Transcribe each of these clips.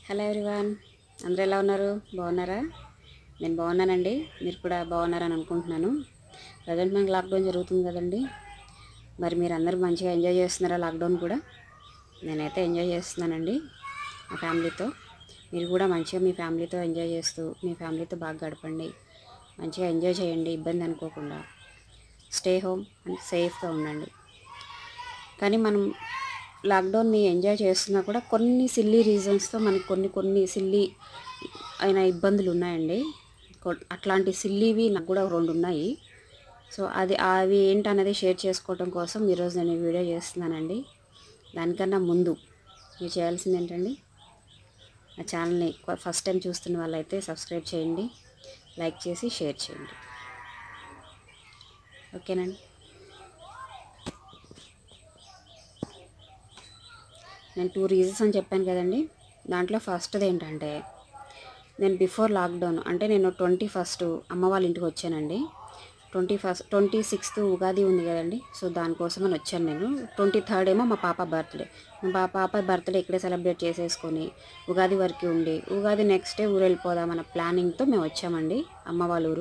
hello everyone అందరూ ఎలా ఉన్నారు బాగున్నారా నేను బాగున్నానండి మీరు కూడా బాగున్నారని అనుకుంటున్నాను ప్రజెంట్ మనకి లాక్డౌన్ జరుగుతుంది కదండి మరి మీరు అందరూ మంచిగా ఎంజాయ్ చేస్తున్నారా లాక్డౌన్ కూడా నేనైతే ఎంజాయ్ చేస్తున్నానండి మా ఫ్యామిలీతో మీరు కూడా మంచిగా మీ ఫ్యామిలీతో ఎంజాయ్ చేస్తూ మీ ఫ్యామిలీతో బాగా గడపండి మంచిగా ఎంజాయ్ చేయండి ఇబ్బంది అనుకోకుండా స్టే హోమ్ అండ్ సేఫ్గా ఉండండి కానీ మనం లాక్డౌన్ని ఎంజాయ్ చేస్తున్నా కూడా కొన్ని సిల్లీ రీజన్స్తో మనకి కొన్ని కొన్ని సిల్లీ అయిన ఇబ్బందులు ఉన్నాయండి కొ- అట్లాంటి సిల్లీవి నాకు కూడా రెండు ఉన్నాయి సో అది అవి ఏంటనేది షేర్ చేసుకోవడం కోసం ఈరోజు నేను ఈ వీడియో చేస్తున్నానండి దానికన్నా ముందు మీరు చేయాల్సింది ఏంటండి నా ఛానల్ని ఫస్ట్ టైం చూస్తున్న వాళ్ళైతే సబ్స్క్రైబ్ చేయండి లైక్ చేసి షేర్ చేయండి ఓకేనండి నేను టూ రీజన్స్ అని చెప్పాను కదండి దాంట్లో ఫస్ట్ది ఏంటంటే నేను బిఫోర్ లాక్డౌన్ అంటే నేను ట్వంటీ ఫస్ట్ అమ్మ వాళ్ళ ఇంటికి వచ్చానండి twenty first twenty sixth Ugadi ఉంది కదండి సో దానికోసమని వచ్చాను నేను ట్వంటీ థర్డ్ ఏమో మా పాప బర్త్డే మా పాప బర్త్డే ఇక్కడే సెలబ్రేట్ చేసేసుకొని ఉగాది వరకు ఉండి ఉగాది నెక్స్ట్ డే ఊరు వెళ్ళిపోదామన్న ప్లానింగ్తో మేము వచ్చామండి అమ్మ వాళ్ళ ఊరు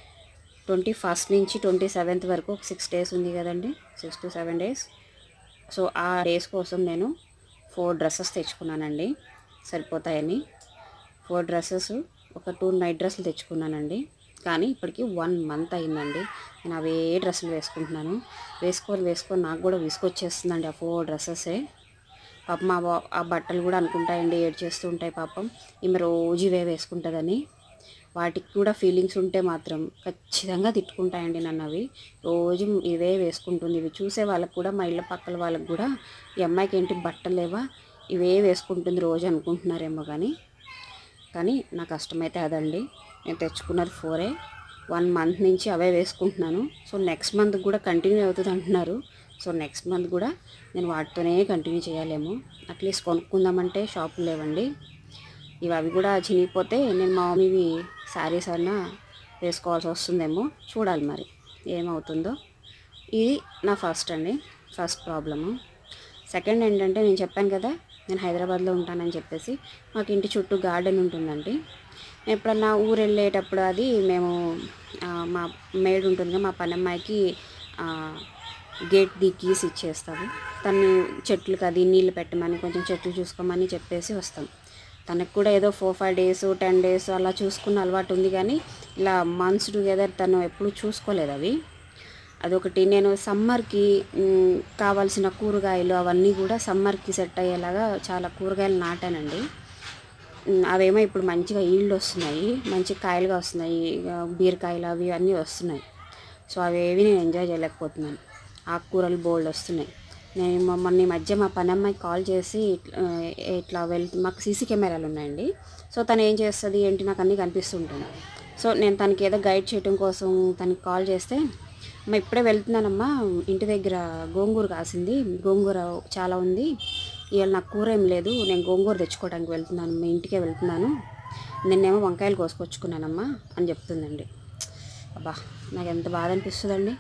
ట్వంటీ ఫస్ట్ నుంచి ట్వంటీ సెవెంత్ వరకు ఒక సిక్స్ డేస్ ఉంది కదండి six to seven days so ఆ డేస్ కోసం నేను ఫోర్ డ్రెస్సెస్ తెచ్చుకున్నానండి సరిపోతాయని ఫోర్ డ్రెస్సెస్ ఒక టూ నైట్ డ్రెస్సులు తెచ్చుకున్నానండి కానీ ఇప్పటికి వన్ మంత్ అయిందండి నేను అవే డ్రెస్సులు వేసుకుంటున్నాను వేసుకొని వేసుకొని నాకు కూడా విసుకొచ్చేస్తుందండి ఆ ఫోర్ డ్రెస్సెసే పాపం మా బా- ఆ బట్టలు కూడా అనుకుంటాయండి ఏడ్ చేస్తూ ఉంటాయి పాపం ఈమె రోజు ఇవే వేసుకుంటుందని వాటికి కూడా ఫీలింగ్స్ ఉంటే మాత్రం ఖచ్చితంగా తిట్టుకుంటాయండి నన్ను అవి రోజు ఇవే వేసుకుంటుంది ఇవి చూసే వాళ్ళకి కూడా మా ఇళ్ళ పక్కల వాళ్ళకి కూడా ఈ అమ్మాయికి ఏంటి బట్టలు లేవా ఇవే వేసుకుంటుంది రోజు అనుకుంటున్నారేమో కానీ కానీ నా కష్టమైతే అదండి నేను తెచ్చుకున్నది ఫోరే వన్ మంత్ నుంచి అవే వేసుకుంటున్నాను సో నెక్స్ట్ మంత్ కూడా కంటిన్యూ అవుతుంది అంటున్నారు సో నెక్స్ట్ మంత్ కూడా నేను వాటితోనే కంటిన్యూ చేయాలేమో అట్లీస్ట్ కొనుక్కుందామంటే షాపులు లేవండి ఇవి అవి కూడా చినిగిపోతే నేను మా మమ్మీవి శారీస్ అన్నా వేసుకోవాల్సి వస్తుందేమో చూడాలి మరి ఏమవుతుందో ఇది నా ఫస్ట్ అండి ఫస్ట్ ప్రాబ్లము సెకండ్ ఏంటంటే నేను చెప్పాను కదా నేను హైదరాబాద్లో ఉంటానని చెప్పేసి మాకు ఇంటి చుట్టూ గార్డెన్ ఉంటుందండి ఎప్పుడన్నా ఊరు వెళ్ళేటప్పుడు అది మేము ఆ, మా మేడ్ ఉంటుంది కదా, మా పనమ్మాయికి ఆ, గేట్ ది కీస్ ఇచ్చేస్తాము తన్ని చెట్లకు అది నీళ్ళు పెట్టమని కొంచెం చెట్లు చూసుకోమని చెప్పేసి వస్తాం తనకు కూడా ఏదో four five days ten days అలా చూసుకున్న అలవాటు ఉంది కానీ ఇలా మంత్స్ టుగెదర్ తను ఎప్పుడు చూసుకోలేదు అవి అదొకటి నేను సమ్మర్కి మ్, కావాల్సిన కూరగాయలు అవన్నీ కూడా సమ్మర్కి సెట్ అయ్యేలాగా చాలా కూరగాయలు నాటానండి మ్, అవేమో ఇప్పుడు మంచిగా ఈల్డ్ వస్తున్నాయి మంచి కాయలుగా వస్తున్నాయి ఇక బీరకాయలు అవి అన్నీ వస్తున్నాయి సో అవేవి నేను ఎంజాయ్ చేయలేకపోతున్నాను ఆకుకూరలు బోల్డ్ వస్తున్నాయి నేను మొ- మొన్న ఈ మధ్య మా పనమ్మాయి కాల్ చేసి ఇట్లా ఇట్లా వెళ్తూ మాకు సీసీ కెమెరాలు ఉన్నాయండి సో తను ఏం చేస్తుంది ఏంటి నాకు అన్నీ కనిపిస్తుంటుంది సో నేను తనకి ఏదో గైడ్ చేయడం కోసం తనకి కాల్ చేస్తే అమ్మ ఇప్పుడే వెళ్తున్నానమ్మా ఇంటి దగ్గర గోంగూర కాసింది గోంగూర చాలా ఉంది ఇవాళ నాకు కూర ఏం లేదు నేను గోంగూర తెచ్చుకోవడానికి వెళ్తున్నాను మీ ఇంటికే వెళ్తున్నాను నిన్నేమో వంకాయలు కోసుకొచ్చుకున్నానమ్మా అని చెప్తుందండి అబ్బా నాకు ఎంత బాధ అనిపిస్తుందండి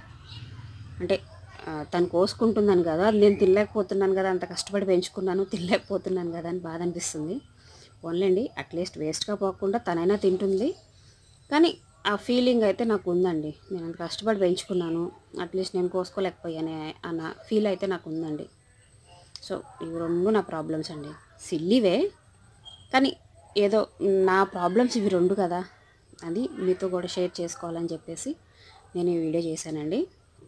అంటే ఆ, తను కోసుకుంటుందని కదా అది నేను తినలేకపోతున్నాను కదా అంత కష్టపడి పెంచుకున్నాను తినలేకపోతున్నాను కదా అని బాధ అనిపిస్తుంది పోన్లేండి అట్లీస్ట్ వేస్ట్గా పోకుండా తనైనా తింటుంది కానీ ఆ ఫీలింగ్ అయితే నాకు ఉందండి నేను అంత కష్టపడి పెంచుకున్నాను అట్లీస్ట్ నేను కోసుకోలేకపోయానే అన్న ఫీల్ అయితే నాకు ఉందండి సో ఇవి రెండు నా ప్రాబ్లమ్స్ అండి సిల్లీవే కానీ ఏదో నా ప్రాబ్లమ్స్ ఇవి రెండు కదా అది మీతో కూడా షేర్ చేసుకోవాలని చెప్పేసి నేను ఈ వీడియో చేశానండి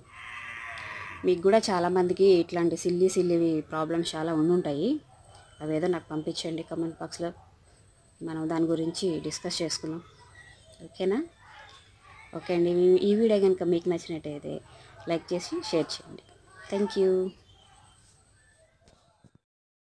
మీకు కూడా చాలామందికి ఇట్లాంటి సిల్లీ సిల్లీవి ప్రాబ్లమ్స్ చాలా ఉండుంటాయి అవేదో నాకు పంపించండి కమెంట్ బాక్స్లో మనం దాని గురించి డిస్కస్ చేసుకుందాం ఓకేనా ఓకే అండి ఈ వీడియో కనుక మీకు నచ్చినట్టయితే లైక్ చేసి షేర్ చేయండి థ్యాంక్ యూ